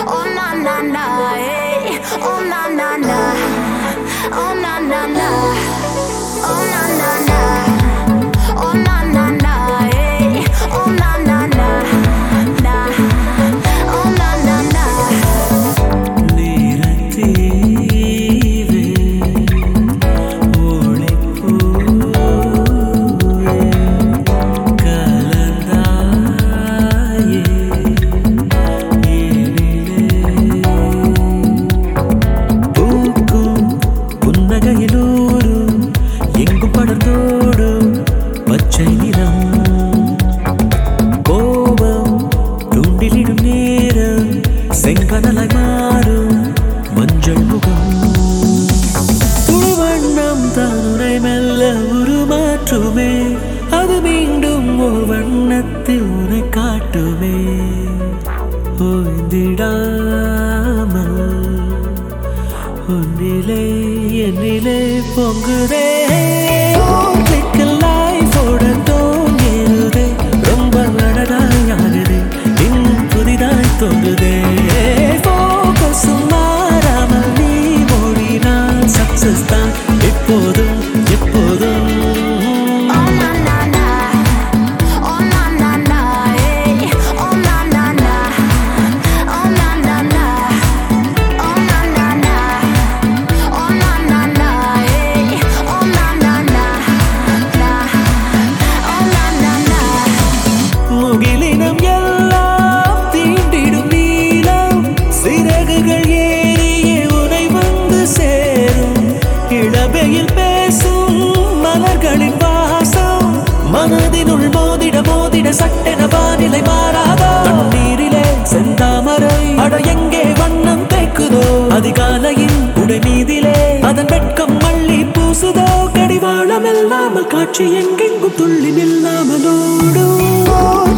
Oh na na na, hey. Oh na na na. Oh na na na. Oh na na na. Oh na na na, hey. Oh na na na. Na. Oh na na na. நிறத்தீவே ஒளிப்பூவே கலந்தாயே ஏனிலே பூக்கும் புன்னகையிலூரும் எங்கும் படர்ந்தோடும் பச்சை நிறம் கோபம் தூண்டிலிடும் நேரம் செங்கடலாய் மாறும் மஞ்சள் முகம் துவண்ணம் தானுரை மெல்ல உருமாற்றுமே அது மீண்டும் ஓர் வண்ணத்தில் உனை காட்டுமே ஓய்ந்திடாமல் உன்னிலே என்னிலே பொங்குதே லைஃபோட தோங்கிருதே ரொம்ப அழகாயாகுதே இன்னும் புதிதாய் தோன்றுதே ஃபோக்கஸும் மாறாமல் நீ ஓடினால் சக்சஸ் தான் எப்போதும் எப்போதும் Oh na na na. Oh na na na, hey. Oh na na na. Oh na na na. Oh na na na. Oh na na na, hey. Oh na na na. Na. Oh na na na. முகிலினம் எல்லாம் தீண்டிடும் நீலம் சிறகுகள் ஏறிய உனை வந்து சேரும் இளவையில் பேசும் மலர்களின் வாசம் மனதினுள் மோதிட மோதிட சட்டென வானிலை மாறாதோ தண்ணீரிலே செந்தாமரை அட எங்கே வண்ணம் தேக்குதோ அதிகாலையின் உடை மீதிலே அதன் வெட்கம் மள்ளி பூசுதோ கடிவாளம் இல்லாமல் காட்சி எங்கெங்கும் துள்ளி நில்லாமலோடும்